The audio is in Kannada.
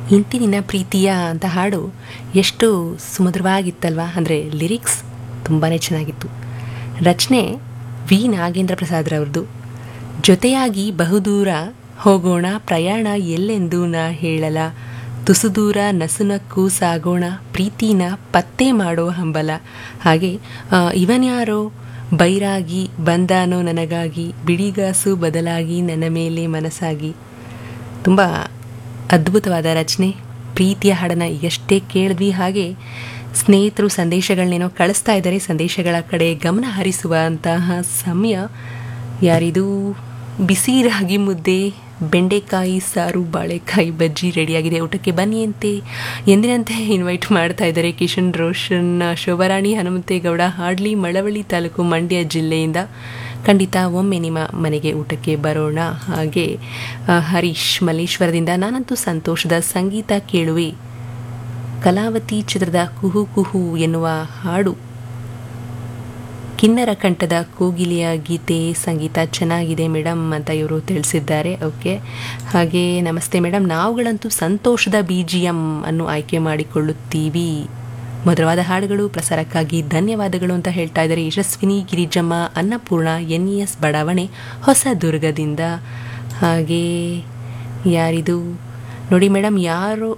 ಇಂತಿ ನಿನ್ನ ಪ್ರೀತಿಯ ಅಂತ ಹಾಡು ಎಷ್ಟು ಸುಮಧುರವಾಗಿತ್ತಲ್ವಾ ಅಂದರೆ ಲಿರಿಕ್ಸ್ ತುಂಬಾ ಚೆನ್ನಾಗಿತ್ತು ರಚನೆ ವಿ ನಾಗೇಂದ್ರ ಪ್ರಸಾದ್ರವ್ರದ್ದು ಜೊತೆಯಾಗಿ ಬಹುದೂರ ಹೋಗೋಣ ಪ್ರಯಾಣ ಎಲ್ಲೆಂದು ನಾ ಹೇಳಲ ತುಸು ದೂರ ನಸುನಕ್ಕೂ ಸಾಗೋಣ ಪ್ರೀತಿನ ಪತ್ತೆ ಮಾಡೋ ಹಂಬಲ ಹಾಗೆ ಆ, ಇವನ್ಯಾರೋ ಬೈರಾಗಿ ಬಂದಾನೋ ನನಗಾಗಿ ಬಿಡಿಗಾಸು ಬದಲಾಗಿ ನನ್ನ ಮೇಲೆ ಮನಸ್ಸಾಗಿ ತುಂಬ ಅದ್ಭುತವಾದ ರಚನೆ ಪ್ರೀತಿಯ ಹಾಡನ್ನು ಎಷ್ಟೇ ಕೇಳಿದ್ವಿ ಹಾಗೆ ಸ್ನೇಹಿತರು ಸಂದೇಶಗಳನ್ನೇನೋ ಕಳಿಸ್ತಾ ಇದ್ದಾರೆ ಸಂದೇಶಗಳ ಕಡೆ ಗಮನ ಹರಿಸುವಂತಹ ಸಮಯ ಯಾರಿದು ಬಿಸಿ ರಾಗಿ ಮುದ್ದೆ ಬೆಂಡೆಕಾಯಿ ಸಾರು ಬಾಳೆಕಾಯಿ ಬಜ್ಜಿ ರೆಡಿಯಾಗಿದೆ ಊಟಕ್ಕೆ ಬನ್ನಿ ಅಂತೆ ಎಂದಿನಂತೆ ಇನ್ವೈಟ್ ಮಾಡ್ತಾ ಇದ್ದಾರೆ ಕಿಶನ್ ರೋಷನ್ ಶೋಭರಾಣಿ ಹನುಮಂತೇಗೌಡ ಹಾಡ್ಲಿ ಮಳವಳ್ಳಿ ತಾಲೂಕು ಮಂಡ್ಯ ಜಿಲ್ಲೆಯಿಂದ ಖಂಡಿತ ಒಮ್ಮೆ ನಿಮ್ಮ ಮನೆಗೆ ಊಟಕ್ಕೆ ಬರೋಣ ಹಾಗೆ ಆ, ಹರೀಶ್ ಮಲ್ಲೇಶ್ವರದಿಂದ ನಾನಂತೂ ಸಂತೋಷದ ಸಂಗೀತ ಕೇಳುವೆ ಕಲಾವತಿ ಚಿತ್ರದ ಕುಹು ಕುಹು ಎನ್ನುವ ಹಾಡು ಕಿನ್ನರ ಕಂಠದ ಕೋಗಿಲೆಯ ಗೀತೆ ಸಂಗೀತ ಚೆನ್ನಾಗಿದೆ ಮೇಡಮ್ ಅಂತ ಇವರು ತಿಳಿಸಿದ್ದಾರೆ ಓಕೆ ಹಾಗೆ ನಮಸ್ತೆ ಮೇಡಮ್ ನಾವುಗಳಂತೂ ಸಂತೋಷದ ಬಿ ಜಿ ಎಂ ಅನ್ನು ಆಯ್ಕೆ ಮಾಡಿಕೊಳ್ಳುತ್ತೀವಿ ಮಧುರವಾದ ಹಾಡುಗಳು ಪ್ರಸಾರಕ್ಕಾಗಿ ಧನ್ಯವಾದಗಳು ಅಂತ ಹೇಳ್ತಾ ಇದ್ದಾರೆ Yashaswini Girijamma Annapurna N E S ಬಡಾವಣೆ ಹೊಸದುರ್ಗದಿಂದ ಹಾಗೆ ಯಾರಿದು ನೋಡಿ ಮೇಡಮ್ ಯಾರು